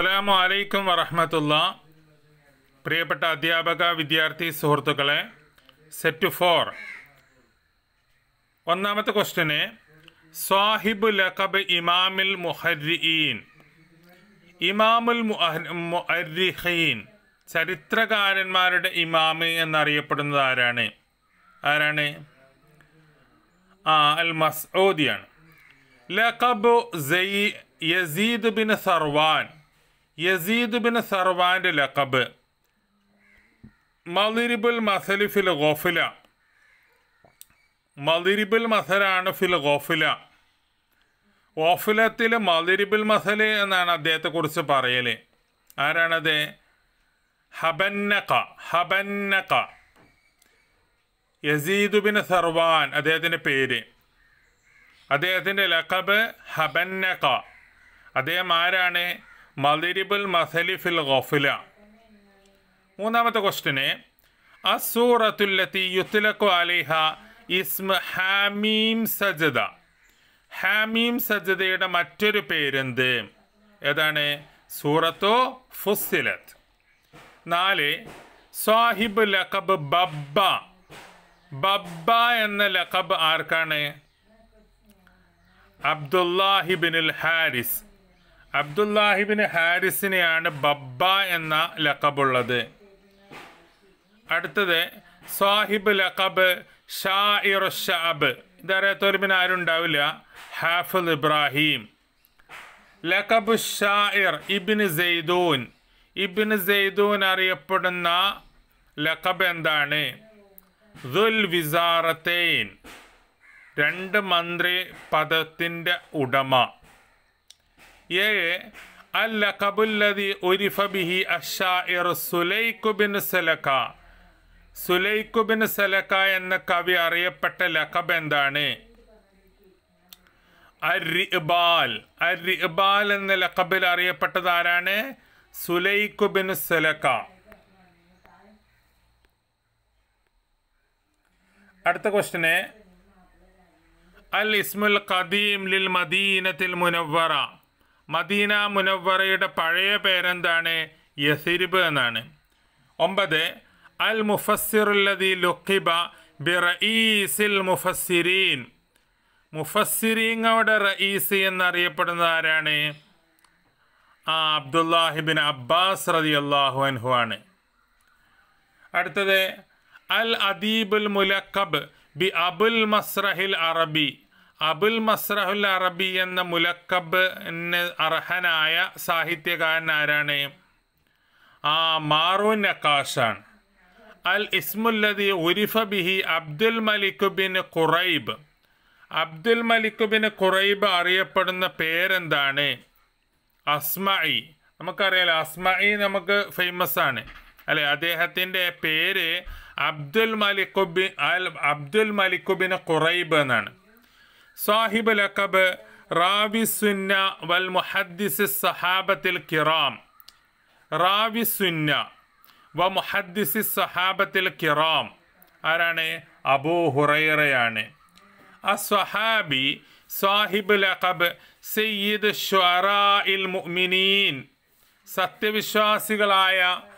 അസ്സലാമു അലൈക്കും വറഹമത്തുള്ള പ്രിയപ്പെട്ട അധ്യാപക വിദ്യാർത്ഥി സുഹൃത്തുക്കളെ സെറ്റ് ഫോർ ഒന്നാമത്തെ ക്വസ്റ്റ്യന് സ്വാഹിബു ലഖബ് ഇമാമിൽ മുഹരീൻ ഇമാമുൽ മുഅരിഖീൻ ചരിത്രകാരന്മാരുടെ ഇമാമ് എന്നറിയപ്പെടുന്നത് ആരാണ് ആരാണ് ആ അൽ മസ്ഊദിയാണ് ലഖബു സയി യസീദ് ബിൻ സർവാൻ യസീദ് ബിൻ സർവാന്റെ ലഖബ് മലിരിബുൽ മസലി ഫിൽ ഗോഫില മലിരിബുൽ മസലാണ് ഫിൽ ഗോഫില ഗോഫിലത്തിൽ മലിരിബുൽ മസല് എന്നാണ് അദ്ദേഹത്തെക്കുറിച്ച് പറയല് ആരാണത് ഹബന്നക ഹബന്നക യസീദ് ബിൻ സർവാൻ അദ്ദേഹത്തിൻ്റെ പേര് അദ്ദേഹത്തിൻ്റെ ലഖബ് ഹബന്നക അദ്ദേഹം ആരാണ് മലിരിബുൽ മസലി ഫിൽ ഗോഫില മൂന്നാമത്തെ ക്വസ്റ്റിന് അസൂറത്തുല്ലത്തി യുത്തുലക്കു അലിഹ ഇസ്മ ഹാമീം സജദ ഹാമീം സജദയുടെ മറ്റൊരു പേരെന്ത് ഏതാണ് സൂറത്തോ ഫുസിലത്ത് നാല് സാഹിബ് ലഖബ് ബബ്ബ ബബ്ബ എന്ന ലഖബ് ആർക്കാണ് അബ്ദുല്ലാഹിബിനുൽ ഹാരിസ് അബ്ദുല്ലാഹിബിൻ ഹാരിസിനെയാണ് ബബ്ബ എന്ന ലഖബുള്ളത് അടുത്തത് സാഹിബ് ലഖബ് ഷാഇർ ഷാബ് ഇതറിയാത്തവർ പിന്നെ ആരും ഉണ്ടാവില്ല ഹാഫിദ് ഇബ്രാഹിം ലഖബ് ഷാഇർ ഇബിന് സെയ്ദൂൻ ഇബിന് സെയ്ദൂൻ അറിയപ്പെടുന്ന ലഖബ് എന്താണ് ദുൽ വിസാറത്തേൻ രണ്ട് മന്ത്രി പദത്തിൻ്റെ ഉടമ ഏഴ് അൽ ലഖബുല്ലതി ഉരിഫ ബിഹി അഷാഇർ സുലൈഖുബിൻ സലക്ക സുലൈഖുബിൻ സലക്ക എന്ന കവി അറിയപ്പെട്ട ലഖബ് എന്താണ് അരിബാൽ അരിബാൽ എന്ന ലഖബിൽ അറിയപ്പെട്ടത് ആരാണ് സുലൈഖുബിൻ സലക്ക അടുത്ത ക്വസ്റ്റിന് അൽ ഇസ്മുൽ ഖദീം ലിൽ മദീനത്തിൽ മുനവ്വറ മദീന മുനവ്വറയുടെ പഴയ പേരെന്താണ് യസിരിബ് എന്നാണ് ഒമ്പത് അൽ മുഫസ്സിറുല്ലതി ലുക്കിബ ബിറഈസിൽ മുഫസ്സിരീൻ മുഫസ്സിരീങ്ങളുടെ റഈസ് എന്നറിയപ്പെടുന്നത് ആരാണ് ആ അബ്ദുല്ലാഹിബിൻ അബ്ബാസ് റതി അള്ളാഹു അൻഹു ആണ് അടുത്തത് അൽ അദീബുൽ മുലക്കബ് ബി അബുൽ മസ്രഹിൽ അറബി അബുൽ മസ്രഹുൽ അറബി എന്ന മുലക്കബ് അർഹനായ സാഹിത്യകാരൻ ആരാണ് ആ മാറൂൻ നക്കാഷാണ് അൽ ഇസ്മുല്ലതി ഉരിഫ ബിഹി അബ്ദുൽ മലിക് ബിൻ ഖുറൈബ് അബ്ദുൽ മലിക് ബിൻ ഖുറൈബ് അറിയപ്പെടുന്ന പേരെന്താണ് അസ്മഇ നമുക്കറിയാലോ അസ്മഇ നമുക്ക് ഫേമസ് ആണ് അല്ലെ അദ്ദേഹത്തിൻ്റെ പേര് അബ്ദുൽ മലിക്കുബി അൽ അബ്ദുൽ മലിക്കുബിന് ഖുറൈബ് എന്നാണ് സാഹിബ് ലക്കബ് റാവി സുന്ന വൽ മുഹദ്ദിസ് സഹാബത്തിൽ കിറാം റാവി സുന്ന വ മുഹദ്ദിസ് സഹാബത്തിൽ കിറാം ആരാണ് അബൂ ഹുറൈറയാണ് അസ്വഹാബി സാഹിബ് ലഖബ് സയ്യിദ് ഷുഅറാഇൽ മുഅ്മിനീൻ സത്യവിശ്വാസികളായ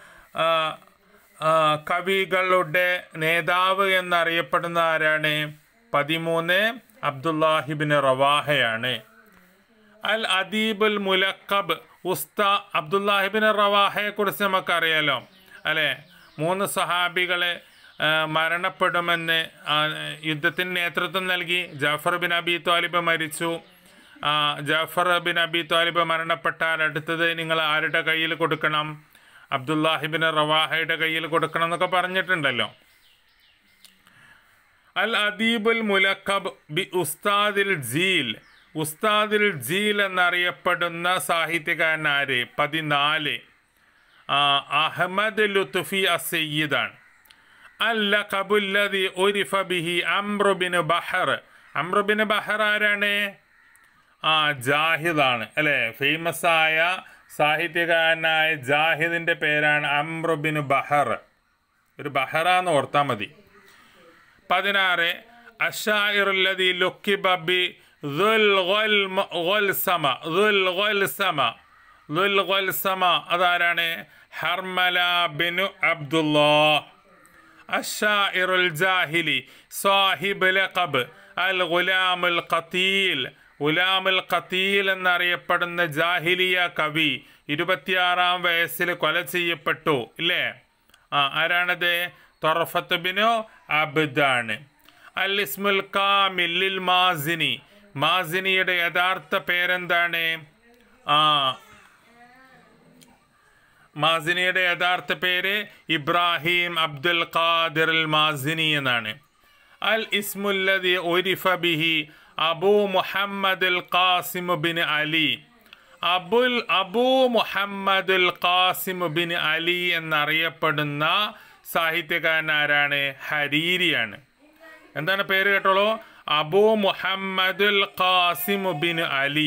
കവികളുടെ നേതാവ് എന്നറിയപ്പെടുന്ന ആരാണ് പതിമൂന്ന് അബ്ദുല്ലാഹിബിൻ റവാഹയാണ് അൽ അദീബുൽ മുലക്കബ് ഉസ്താ അബ്ദുല്ലാഹിബിൻ റവാഹയെ കുറിച്ച് നമുക്കറിയാലോ അല്ലേ മൂന്ന് സഹാബികളെ മരണപ്പെടുമെന്ന് യുദ്ധത്തിന് നേതൃത്വം നൽകി ജാഫർ ബിൻ അബി താലിബ് മരിച്ചു ജാഫർ ബിൻ അബി താലിബ് മരണപ്പെട്ടാൽ അടുത്തത് നിങ്ങൾ ആരുടെ കയ്യിൽ കൊടുക്കണം അബ്ദുല്ലാഹിബിൻ റവാഹയുടെ കയ്യിൽ കൊടുക്കണം എന്നൊക്കെ പറഞ്ഞിട്ടുണ്ടല്ലോ അൽ അദീബുൽ മുലക്കബ് ബി ഉസ്താദിൽ ജീൽ ഉസ്താദിൽ ജീൽ എന്നറിയപ്പെടുന്ന സാഹിത്യകാരൻ ആര് പതിനാല് അഹമ്മദ് ലുത്തുഫി അസയ്യിദാണ് അൽ ലഖബുല്ലതി ഉരിഫ ബിഹി അമ്രുബിൻ ബഹർ അമ്രുബിൻ ബഹർ ആരാണ് ആ ജാഹിദാണ് അല്ലേ ഫേമസ് ആയ സാഹിത്യകാരനായ ജാഹിദിൻ്റെ പേരാണ് അമ്രുബിൻ ബഹർ ഒരു ബഹറാന്ന് ഓർത്താൽ മതി പതിനാറ് അഷായിറുല്ലതി ലുക്കിബബി ദുൽ ഗൽസമ ദുൽ ഗൽസമ ലുൽ ഗൽസമ അതാരാണ് ഹർമല ബിനു അബ്ദുല്ലാ അഷാഇറുൽ ജാഹിലി സാഹിബ് ലഖബ് അൽ ഗുലാമുൽ ഖതീൽ ഗുലാമുൽ ഖതീൽ എന്നറിയപ്പെടുന്ന ജാഹിലിയ കവി ഇരുപത്തിയാറാം വയസ്സിൽ കൊല ചെയ്യപ്പെട്ടു ഇല്ലേ ആ ആരാണത് തൊറഫത്ത് ബിനു അബ്ദാണ് അൽ ഇസ്മുൽ കാമിൽ ലിൽ മാസിനി മാസിനിയുടെ യഥാർത്ഥ പേരെന്താണ് ആ മാസിനിയുടെ യഥാർത്ഥ പേര് ഇബ്രാഹിം അബ്ദുൽ ഖാദിർ അൽ മാസിനി എന്നാണ് അൽ ഇസ്മുല്ലതി ഒരിഫ ബിഹി അബു മുഹമ്മദുൽ ഖാസിം ബിൻ അലി അബുൽ അബു മുഹമ്മദുൽ ഖാസിം ബിൻ അലി എന്നറിയപ്പെടുന്ന സാഹിത്യകാരൻ ആരാണ് ഹരീരിയാണ് എന്താണ് പേര് കേട്ടോളൂ അബു മുഹമ്മദുൽ ഖാസിം ബിൻ അലി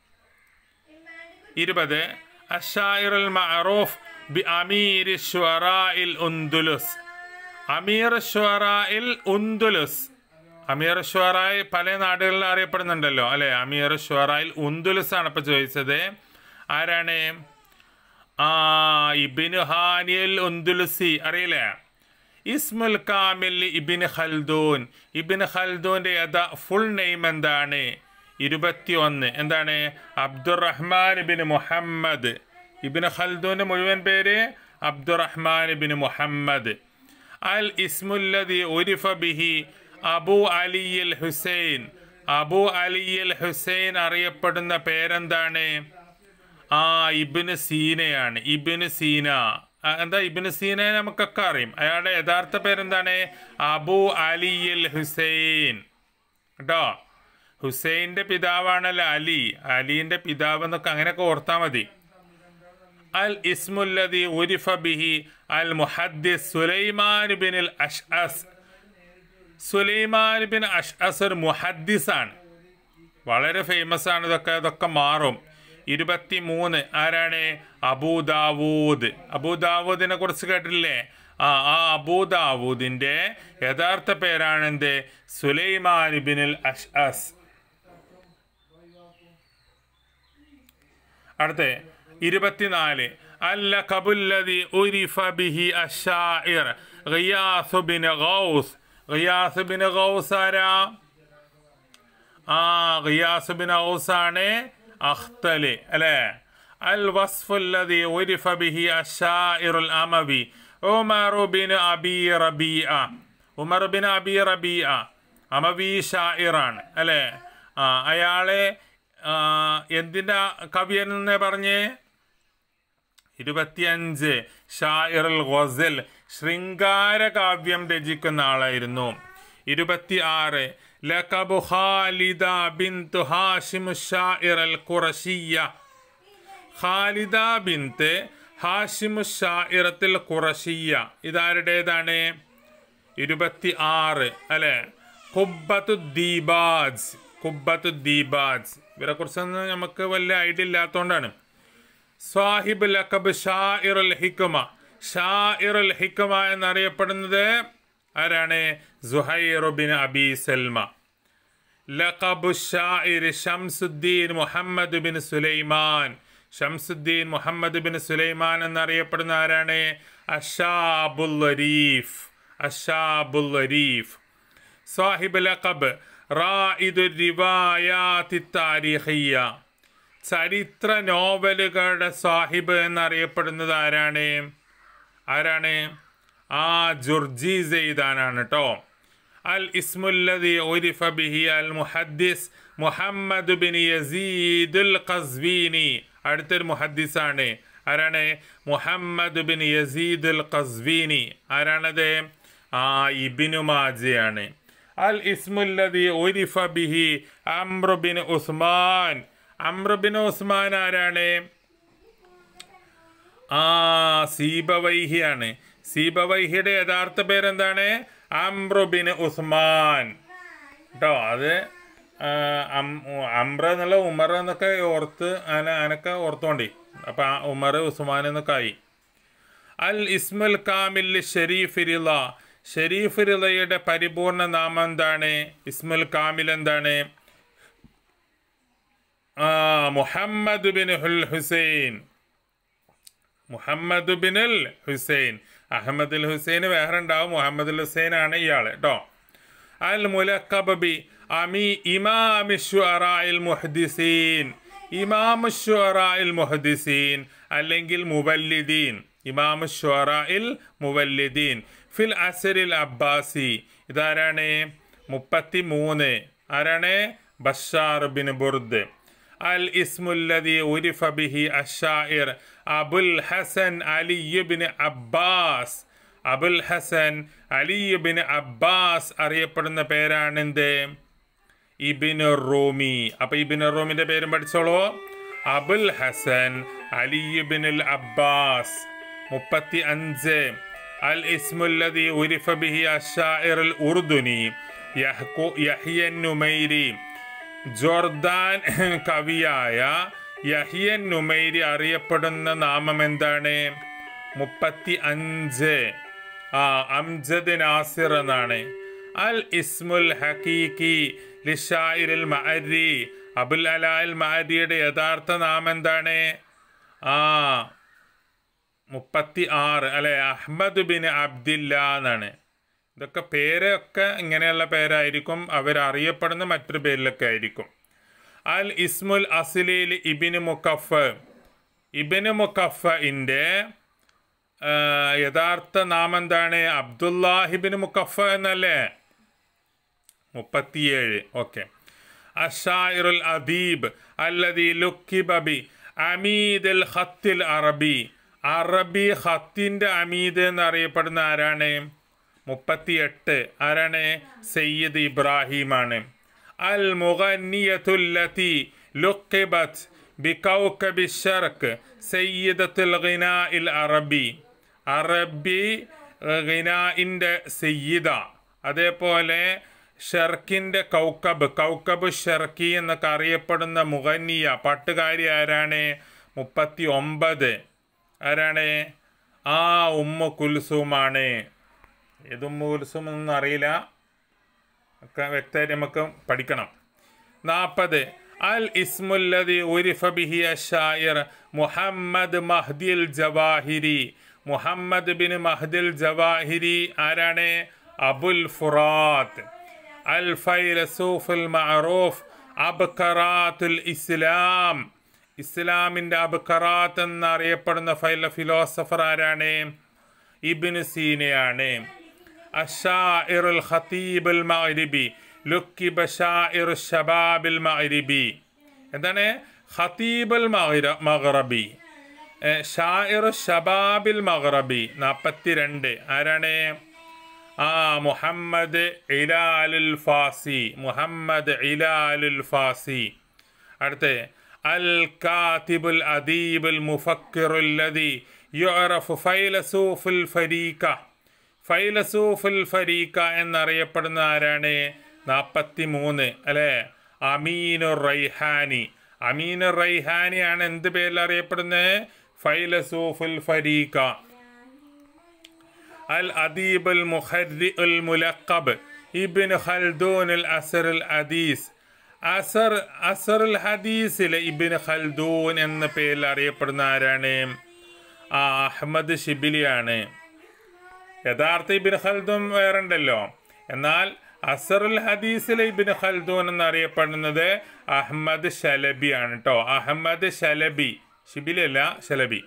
ഇരുപത് അഷായിറുൽ മഅറൂഫ് ബി അമീർ ഷുറായിൽ ഉന്ദുലുസ് അമീർ ഷുറായിൽ ഉന്ദുലുസ് അമീർ ഷുറായി പല നാടുകളിൽ അറിയപ്പെടുന്നുണ്ടല്ലോ അല്ലെ അമീർ ഷുറായിൽ ഉന്ദുലുസ് ആണ് ഇപ്പൊ ചോദിച്ചത് ആരാണ് ആ ഇബിന് ഹാനിയൽ ഉന്ദുലുസി അറിയില്ലേ ഇസ്മുൽ കാമിൽ ഇബിൻ ഖൽദൂൻ ഇബിൻ ഖൽദൂന്റെ യഥാ ഫുൾ നെയിം എന്താണ് ഇരുപത്തി ഒന്ന് എന്താണ് അബ്ദുറഹ്മാൻ ഇബിൻ മുഹമ്മദ് ഇബിൻ ഖൽദൂന്റെ മുഴുവൻ പേര് അബ്ദുറഹ്മാൻ ഇബിൻ മുഹമ്മദ് അൽ ഇസ്മുല്ലതി ഉരിഫ ബിഹി അബു അലിയൽ ഹുസൈൻ അബു അലിയൽ ഹുസൈൻ അറിയപ്പെടുന്ന പേരെന്താണ് ആ ഇബിന് സീനയാണ് ഇബിന് സീന ആ, എന്താ ഇബിന് സീനയെ നമുക്കൊക്കെ അറിയും അയാളുടെ യഥാർത്ഥ പേരെന്താണ് അബു അലിയൽ ഹുസൈൻ കേട്ടോ ഹുസൈൻ്റെ പിതാവാണല്ലോ അലി അലീൻ്റെ പിതാവ് എന്നൊക്കെ അങ്ങനെയൊക്കെ ഓർത്താൽ മതി അൽ ഇസ്മുല്ലതി ഉരിഫ ബിഹി അൽ മുഹദ്ദിസ് സുലൈമാൻ ബിൻ അൽ അഷ്അസ് സുലൈമാൻ ബിൻ അഷ്അസ് ഒരു മുഹദ്ദിസാണ് വളരെ ഫേമസ് ആണ് ഇതൊക്കെ ഇതൊക്കെ മാറും ഇരുപത്തി മൂന്ന് ആരാണ് അബൂദാവൂദ് അബൂദാവൂദിനെ കുറിച്ച് കേട്ടില്ലേ ആ ആ അബൂദാവൂദിന്റെ യഥാർത്ഥ പേരാണ് എന്ത് സുലൈമാൻ ബിൻ അഷ് അസ് അടുത്ത ഇരുപത്തിനാല് അല്ല കബുല്ലതി ഉരിഫ ബിഹി അഷാഇർ ഗിയാസ് ബിൻ ഗൗസ് ഗിയാസ് ബിൻ ഗൗസ് ആരാ ആ ഗിയാസ് ബിൻ ഔസാണ് അഖ്തലി അല്ലേ അൽ വസ്ഫുല്ലതി ഉരിഫ ബിഹി അഷാഇറുൽ അമവി ഉമർ ബിൻ അബി റബീഅ ഉമർ ബിൻ അബി റബീഅ അമവി ഷായിറാണ് അല്ലേ ആ അയാളെ ആ, എന്തിൻ്റെ കവിയെന്നെ പറഞ്ഞേ ഇരുപത്തിയഞ്ച് ഷായിറുൽ ഗസൽ ശൃംഗാര കാവ്യം രചിക്കുന്ന ആളായിരുന്നു ഇരുപത്തി ആറ് ലഖബു ഖാലിദ ബിന്തു ഹാഷിം ഷായിർ അൽ ഖുറഷിയ ഖാലിദ ബിന്ത് ഹാഷിം ഷായിറത്തിൽ ഖുറഷിയ ഇതാരുടേതാണ് ഇരുപത്തി ആറ് അല്ലെ കുബ്ബത്തു ദീബാജ് കുബ്ബത്തു ദീബാജ് ഇവരെ കുറിച്ചൊന്നും നമുക്ക് വലിയ ഐഡിയ ഇല്ലാത്തതുകൊണ്ടാണ് സാഹിബ് ലഖബ് ഷാഇറുൽ ഹിക്കുമ ഷാഇറുൽ ഹിക്കുമ എന്നറിയപ്പെടുന്നത് ആരാണ് സുഹൈർ ബിൻ അബി സൽമ ലഖബു ഷാഇർ ഷംസുദ്ദീൻ മുഹമ്മദ് ബിൻ സുലൈമാൻ ഷംസുദ്ദീൻ മുഹമ്മദ് ബിൻ സുലൈമാൻ എന്നറിയപ്പെടുന്ന ആരാണ് അഷാബുൽ റീഫ് അഷാബുൽ റീഫ് സാഹിബ് ലഖബ് റായിദു റിവായാത്തി താരിഖിയ ചരിത്ര നോവലുകളുടെ സാഹിബ് എന്നറിയപ്പെടുന്നത് ആരാണ് ആരാണ് ആ ജുർജി സെയ്ദാനാണ് കേട്ടോ അൽ ഇസ്മുല്ലതി ഉരിഫ ബിഹി അൽ മുഹദ്ദിസ് മുഹമ്മദ് ബിൻ യസീദുൽ ഖസ്വീനി അടുത്തൊരു മുഹദ്ദിസാണ് ആരാണ് മുഹമ്മദ് ബിൻ യസീദുൽ ഖസ്വീനി ആരാണത് ആ ഇബിനു മാജയാണ് അൽ ഇസ്മുല്ലതി ഉരിഫ ബിഹി അമ്രു ബിൻ ഉസ്മാൻ അമ്രു ബിൻ ഉസ്മാൻ ആരാണ് ആ സീബവൈഹിയാണ് സീബവൈഹിയുടെ യഥാർത്ഥ പേരെന്താണ് അമ്രു ബിൻ ഉസ്മാൻ കേട്ടോ അത് ആ, അം- അമ്ര എന്നുള്ള ഉമർ എന്നൊക്കെ ഓർത്ത് അന അനക്കെ ഓർത്തോണ്ടി അപ്പം ആ ഉമർ ഉസ്മാൻ എന്നൊക്കെ ആയി അൽ ഇസ്മുൽ കാമിൽ ഷെരീഫ് റിള ഷെരീഫ് റിളയുടെ പരിപൂർണ നാമം എന്താണ് ഇസ്മുൽ കാമിൽ എന്താണ് ആ മുഹമ്മദ് ബിൻ ഹുൽ ഹുസൈൻ മുഹമ്മദ് ബിൻ അൽ ഹുസൈൻ അഹമ്മദ് അൽ ഹുസൈൻ വേറെ ഉണ്ടാവും മുഹമ്മദ് അൽ ഹുസൈൻ ആണ് ഇയാൾ കേട്ടോ അൽ മുലക്കബ് ബി അമി ഇമാം ഷുഅറായിൽ മുഹദിസീൻ ഇമാം ഷുഅറായിൽ മുഹദിസീൻ അല്ലെങ്കിൽ മുവല്ലിദീൻ ഇമാം ഷുഅറായിൽ മുവല്ലിദീൻ ഫിൽ അസരിൽ അബ്ബാസി ഇതാരാണ് മുപ്പത്തി മൂന്ന് ആരാണ് ബഷാർ ബിൻ ബുർദ് അൽ ഇസ്മുല്ലദി ഉരിഫ ബിഹി അഷായിർ അബുൽ ഹസൻ അലി ബിൻ അബ്ബാസ് അബുൽ ഹസൻ അലി ബിൻ അബ്ബാസ് അറിയപ്പെടുന്ന പേരാണെന്ത് ഇബിൻ റൂമി അപ്പൊ ഇബിൻ റൂമിന്റെ പേരും പഠിച്ചോളൂ അബുൽ ഹസൻ അലി ബിൻ അബ്ബാസ് മുപ്പത്തി അഞ്ച് അൽ ഇസ്മുല്ലദി ഉരിഫ ബിഹി അഷായിർ അൽ ഉർദുനി യഹ്യൻ നുമൈരി ജോർദാൻ കവിയായ യഹിയൻ നുമൈരി അറിയപ്പെടുന്ന നാമം എന്താണ് മുപ്പത്തി അഞ്ച് ആ അംജദ് നാസിർ എന്നാണ് അൽ ഇസ്മുൽ ഹക്കീക്കി ലിഷായിരിൽ മഅരി അബുൽ അലാൽ മഅരിയുടെ യഥാർത്ഥ നാമം എന്താണ് ആ മുപ്പത്തി ആറ് അല്ലെ അഹമ്മദ് ബിൻ അബ്ദില്ല എന്നാണ് ഇതൊക്കെ പേരൊക്കെ ഇങ്ങനെയുള്ള പേരായിരിക്കും അവരറിയപ്പെടുന്ന മറ്റൊരു പേരിലൊക്കെ ആയിരിക്കും അൽ ഇസ്മുൽ അസിലിൽ ഇബിന് മുക്കഫ് ഇബിന് മുക്കഫിൻ്റെ യഥാർത്ഥ നാമം എന്താണ് അബ്ദുല്ലാഹിബിന് മുക്കഫ എന്നല്ലേ മുപ്പത്തിയേഴ് ഓക്കെ അഷായിറുൽ അദീബ് അല്ലദി ലുക്കിബബി അമീദ് അൽ ഖത്തിൽ അറബി അറബി ഖത്തിൻ്റെ അമീദ് എന്നറിയപ്പെടുന്ന ആരാണ് മുപ്പത്തിയെട്ട് ആരാണ് സയ്യിദ് ഇബ്രാഹിമാണ് അൽ മുഗന്നിയത്തുല്ലത്തി ലുക്കിബത്ത് ബികൗക്കബി ഷർക്ക് സയ്യിദത്തുൽ ഗിനാഇൽ അറബി അറബി ഗിനാഇൻ്റെ സയ്യിദ അതേപോലെ ഷർക്കിൻ്റെ കൗക്കബ് കൗക്കബ് ഷർക്കി എന്നൊക്കെ അറിയപ്പെടുന്ന മുഗന്നിയ പാട്ടുകാരി ആരാണ് മുപ്പത്തി ഒമ്പത് ആരാണ് ആ ഉമ്മ കുൽസുമാണ് ഏത് ഉമ്മ കുൽസും എന്നൊന്നും അറിയില്ല ഒക്കെ വ്യക്തമായിട്ട് നമുക്ക് പഠിക്കണം നാൽപ്പത് അൽ ഇസ്മുല്ലതി ഉരിഫ ബിഹി അഷായിർ മുഹമ്മദ് മഹ്ദിൽ ജവാഹിരി മുഹമ്മദ് ബിൻ മഹ്ദിൽ ജവാഹിരി ആരാണ് അബുൽ ഫുറാത്ത് അൽ ഫൈലസൂഫുൽ മഅറൂഫ് അബ്കറാത്തുൽ ഇസ്ലാം ഇസ്ലാമിൻ്റെ അബ്കറാത്ത് എന്നറിയപ്പെടുന്ന ഫൈല ഫിലോസഫർ ആരാണ് ഇബിന് സീനയാണ് അഷാഇറുൽ ഖതീബുൽ മഗ്രിബി ലുക്കി ബഷാഇർ ഷബാബിൽ മഗ്രിബി എന്താണ് ഖതീബുൽ മഗ്റബി ഷാഇർ ഷബാബിൽ മഗ്റബി നാൽപ്പത്തി രണ്ട് ആരാണ് ആ മുഹമ്മദ് ഇലാലുൽ ഫാസി മുഹമ്മദ് ഇലാലുൽ ഫാസി അടുത്ത് അൽ കാത്തിബുൽ അദീബുൽ മുഫക്കിറുല്ലതി യുറഫ് ഫൈലസൂഫുൽ ഫരീഖ ഫൈലസൂഫുൽ ഫരീഖ എന്നറിയപ്പെടുന്ന ആരാണ് നാൽപ്പത്തി മൂന്ന് അല്ലേ അമീനുർ റൈഹാനി അമീനുർ റൈഹാനിയാണ് എന്ത് പേരിൽ അറിയപ്പെടുന്നത് ഫൈലസൂഫുൽ ഫരീഖ അൽ അദീബുൽ മുഖരി ഉൽ മുലക്കബ് ഇബിൻ ഖൽദൂൻ അൽ അസർ അൽ അദീസ് അസർ അസറുൽ ഹദീസിലെ ഇബിൻ ഖൽദൂൻ എന്ന പേരിൽ അറിയപ്പെടുന്ന ആരാണ് ആ അഹമ്മദ് ഷിബിലിയാണ് യഥാർത്ഥ ഇബിൻ ഖൽദൂൻ വേറെ ഉണ്ടല്ലോ എന്നാൽ അസറുൽ ഹദീസിലെ ഇബിൻ ഖൽദൂൻ എന്നറിയപ്പെടുന്നത് അഹമ്മദ് ഷലബി ആണ് കേട്ടോ അഹമ്മദ് ഷലബി ഷിബിലി അല്ല ഷലബി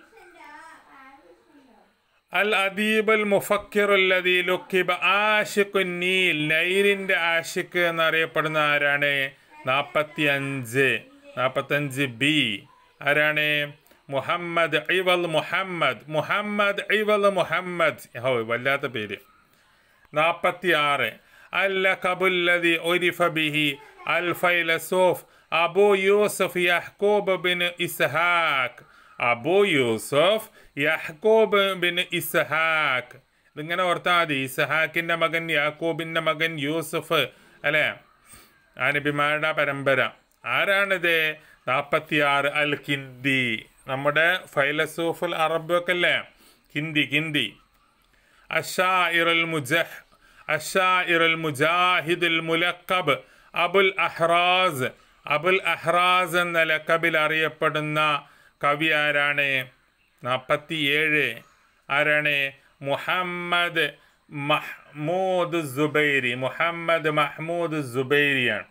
അൽ അദീബ് അൽ മുഫക്കിറുല്ലതി ലുക്കിബ ആഷിഖുൻ നീൽ നൈലിൻ്റെ ആഷിഖ് എന്നറിയപ്പെടുന്ന ആരാണ് നാൽപ്പത്തി അഞ്ച് നാൽപ്പത്തഞ്ച് ബി ആരാണ് മുഹമ്മദ് ഐവൽ മുഹമ്മദ് മുഹമ്മദ് ഐവൽ മുഹമ്മദ് ഹോ വല്ലാത്ത പേര് നാൽപ്പത്തി ആറ് അല്ല കബുല്ലതി ഒരിഫ ബിഹി അൽ ഫൈലസോഫ് അബു യൂസഫ് യഹ്കൂബ് ബിൻ ഇസ്ഹാഖ് അബു യൂസഫ് യഹ്കൂബ് ബിൻ ഇസ്ഹാഖ് ഇതിങ്ങനെ ഓർത്താൽ മതി ഇസ്ഹാക്കിൻ്റെ മകൻ യാക്കൂബിൻ്റെ മകൻ യൂസഫ് അല്ലേ ആ നബിമാരുടെ പരമ്പര ആരാണിത് നാൽപ്പത്തിയാറ് അൽ കിന്ദി നമ്മുടെ ഫൈലസൂഫുൽ അറബൊക്കെ അല്ലേ ഹിന്ദി ഹിന്ദി അഷാഇർ അൽ മുജഹ് അഷാഇർ അൽ മുജാഹിദ് അൽ മുലക്കബ് അബുൽ അഹ്റാസ് അബുൽ അഹ്റാസ് എന്ന ലക്കബിൽ അറിയപ്പെടുന്ന കവി ആരാണ് നാൽപ്പത്തി ഏഴ് ആരാണ് മുഹമ്മദ് മഹ്മൂദ് സുബൈരി മുഹമ്മദ് മഹ്മൂദ് സുബൈരിയാണ്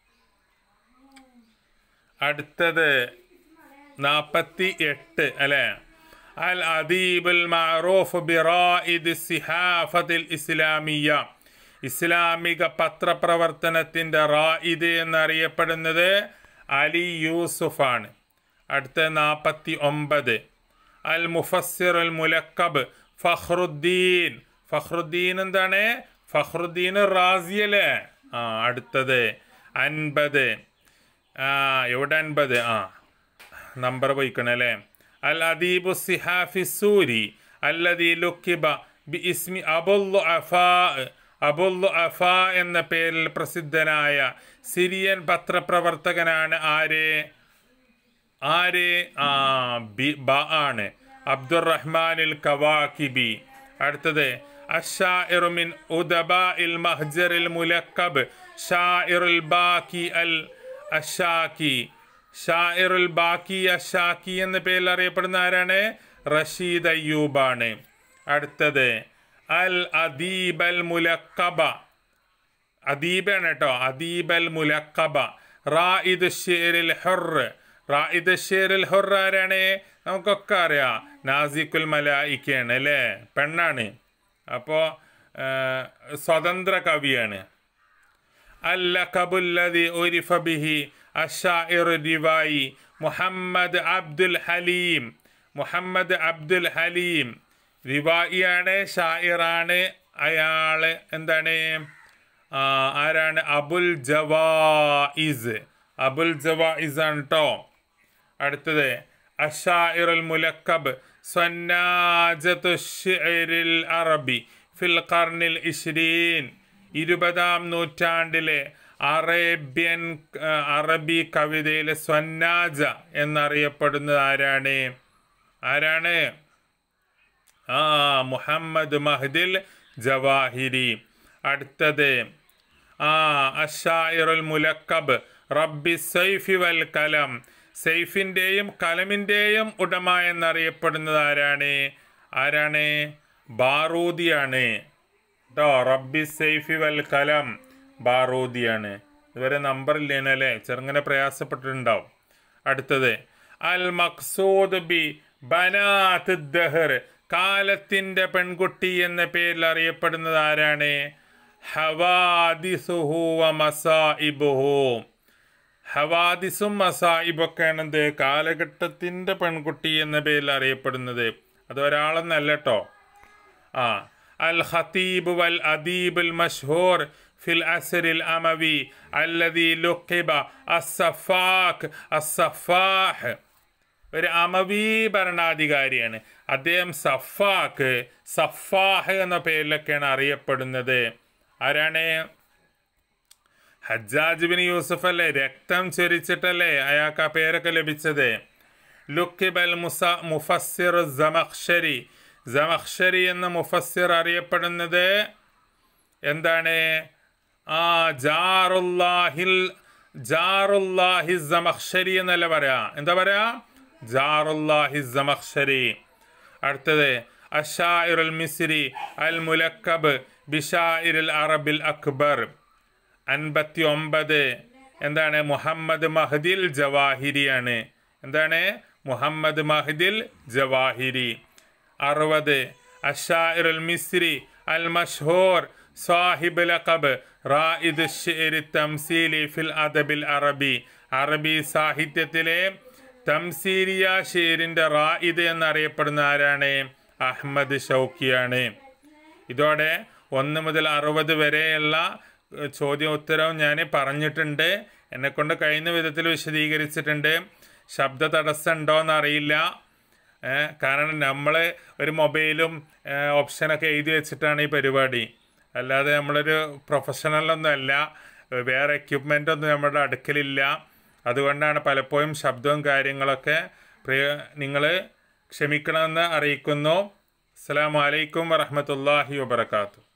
അടുത്തത് നാൽപ്പത്തി എട്ട് അല്ലേ അൽ അദീബുൽ മഅറൂഫ് ബിറായിദ് സിഹാഫത്തിൽ ഇസ്ലാമിയ ഇസ്ലാമിക പത്രപ്രവർത്തനത്തിൻ്റെ റായിദ് എന്നറിയപ്പെടുന്നത് അലി യൂസുഫാണ് അടുത്ത നാൽപ്പത്തി ഒമ്പത് അൽ മുഫസ്സിർ അൽ മുലക്കബ് ഫഖ്റുദ്ദീൻ ഫഖ്റുദ്ദീൻ എന്താണ് ഫഖ്റുദ്ദീൻ റാസി അല്ലേ ആ അടുത്തത് അൻപത് ആ എവിടെ അൻപത് ആ നമ്പർ പോയിക്കണം അല്ലേ അൽ അദീബു സിഹാഫി സൂരി അല്ലദീ ലുക്കിബ ബി ഇസ്മി അബുൽ അഫാ അബുൽ അഫാ എന്ന പേരിൽ പ്രസിദ്ധനായ സിറിയൻ പത്രപ്രവർത്തകനാണ് ആര് ആര് ആ ബി ബ ആണ് അബ്ദുറഹ്മാനിൽ കവാക്കിബി അടുത്തത് അഷാഇറു മിൻ ഉദബാ ഇൽ മഹ്ജറിൽ മുലക്കബ് ഷാഇറുൽ ബാക്കി അൽ അഷാക്കി ഷാഇറുൽ ബാക്കി അഷാക്കി എന്ന പേരിൽ അറിയപ്പെടുന്ന ആരാണ് റഷീദ് അയ്യൂബാണ് അടുത്തത് അൽ അദീബ് അൽ മുലക്കബ അദീബാണ് കേട്ടോ അദീബ് അൽ മുലക്കബ റായിദ് ഷേരിൽ ഹുർ റായിദ് ഷേരിൽ ഹുർ ആരാണ് നമുക്കൊക്കെ അറിയാം നാസിക്കുൽ മലായിക്കയാണ് അല്ലേ പെണ്ണാണ് അപ്പോൾ സ്വതന്ത്ര കവിയാണ് അല്ലഖബുല്ലതി ഉരിഫ ബിഹി അഷാഇർ റിവായി മുഹമ്മദ് അബ്ദുൽ ഹലീം മുഹമ്മദ് അബ്ദുൽ ഹലീം റിവായിയാണ് ഷായിറാണ് അയാള് എന്താണ് ആ, ആരാണ് അബുൽ ജവായിസ് അബുൽ ജവായിസ് ആണ് കേട്ടോ അടുത്തത് അഷാഇറുൽ മുലക്കബ് സ്വന്നാജത്തു ഷിഅരിൽ അറബി ഫിൽ ഖർണിൽ ഇഷ്രീൻ ഇരുപതാം നൂറ്റാണ്ടിലെ അറേബ്യൻ ആ, അറബി കവിതയിലെ സ്വന്നാജ എന്നറിയപ്പെടുന്നത് ആരാണ് ആരാണ് ആ മുഹമ്മദ് മഹ്ദിൽ ജവാഹിരി അടുത്തത് ആ അഷായിറുൽ മുലക്കബ് റബ്ബി സൈഫി വൽ കലം സൈഫിൻ്റെയും കലമിൻ്റെയും ഉടമ എന്നറിയപ്പെടുന്നത് ആരാണ് ആരാണ് ബാറൂദിയാണ് കേട്ടോ റബ്ബി സൈഫി വൽ കലം ബാറൂദിയാണ് ഇതുവരെ നമ്പർ ഇല്ലേനല്ലേ ചെറുങ്ങനെ പ്രയാസപ്പെട്ടിട്ടുണ്ടാവും അടുത്തത് അൽ മക്സൂദ് ബി ബനാത്ത് ദഹർ കാലത്തിന്റെ പെൺകുട്ടി എന്ന പേരിൽ അറിയപ്പെടുന്നത് ആരാണ് ഹവാദിസുഹു വ മസായിബുഹു ഹവാദിസും മസായിബൊക്കെയാണ് എന്ത് കാലഘട്ടത്തിന്റെ പെൺകുട്ടി എന്ന പേരിൽ അറിയപ്പെടുന്നത് അത് ഒരാളെന്നല്ല കേട്ടോ ആ അൽ ഖതീബ് വൽ അദീബ് അൽ മഷ്ഹൂർ ഫിൽ അസറിൽ അമവി അല്ലദീ ലുഖിബ അസ്സഫാഖ് അസ്സഫാഹ് ഒരു അമവി ഭരണാധികാരിയാണ് അദ്ദേഹം സഫാക്ക് സഫാഹ് എന്ന പേരിലൊക്കെയാണ് അറിയപ്പെടുന്നത് ആരാണ് ഹജ്ജാജ് ബിൻ യൂസുഫ് അല്ലേ രക്തം ചൊരിച്ചിട്ടല്ലേ അയാൾക്ക് ആ പേരൊക്കെ ലഭിച്ചത് ലുക്കിബൽ മുസ മുഫസ്സിർ ജമഖ്ഷരി ജമഖ്ഷരി എന്ന മുഫസ്സിർ അറിയപ്പെടുന്നത് എന്താണ് ആ ജാറുല്ലാഹിൽ ജാറുല്ലാഹി ജമഖ്ഷരി എന്നല്ല പറയാ എന്താ പറയാ ജാറുല്ലാഹി ജമഖ്ഷരി അടുത്തത് അഷാഇറുൽ മിസ്രി അൽ മുലക്കബ് ബിഷാഇറുൽ അറബിൽ അക്ബർ അൻപത്തി ഒമ്പത് എന്താണ് മുഹമ്മദ് മഹദിൽ ജവാഹിരിയാണ് എന്താണ് മുഹമ്മദ് മഹദിൽ ജവാഹിരി അറുപത് അഷാഇറുൽ മിസ്രി അൽ മഷ്ഹൂർ സാഹിബ് ലഖബ് റായിദ് ഷിഅരി തംസീലി ഫിൽ അദബിൽ അറബി അറബി സാഹിത്യത്തിലെ തംസീലിയ ഷേരിൻ്റെ റായിദ് എന്നറിയപ്പെടുന്ന ആരാണ് അഹമ്മദ് ഷൗക്കിയാണ് ഇതോടെ ഒന്ന് മുതൽ അറുപത് വരെയുള്ള ഏഹ്, ചോദ്യോത്തരവും ഞാൻ പറഞ്ഞിട്ടുണ്ട് എന്നെക്കൊണ്ട് കഴിയുന്ന വിധത്തിൽ വിശദീകരിച്ചിട്ടുണ്ട് ശബ്ദ തടസ്സം ഉണ്ടോയെന്ന് അറിയില്ല ഏഹ്, കാരണം നമ്മൾ ഒരു മൊബൈലും ഏഹ്, ഓപ്ഷനൊക്കെ എഴുതി വെച്ചിട്ടാണ് ഈ പരിപാടി അല്ലാതെ നമ്മളൊരു പ്രൊഫഷണലൊന്നും അല്ല ഏഹ്, വേറെ എക്യുപ്മെൻ്റ് ഒന്നും നമ്മുടെ അടുക്കലില്ല അതുകൊണ്ടാണ് പലപ്പോഴും ശബ്ദവും കാര്യങ്ങളൊക്കെ പ്രിയ നിങ്ങൾ ക്ഷമിക്കണമെന്ന് അറിയിക്കുന്നു അസ്സാം വലൈക്കും വറഹമത്തല്ലാഹി വാബർക്കാത്തു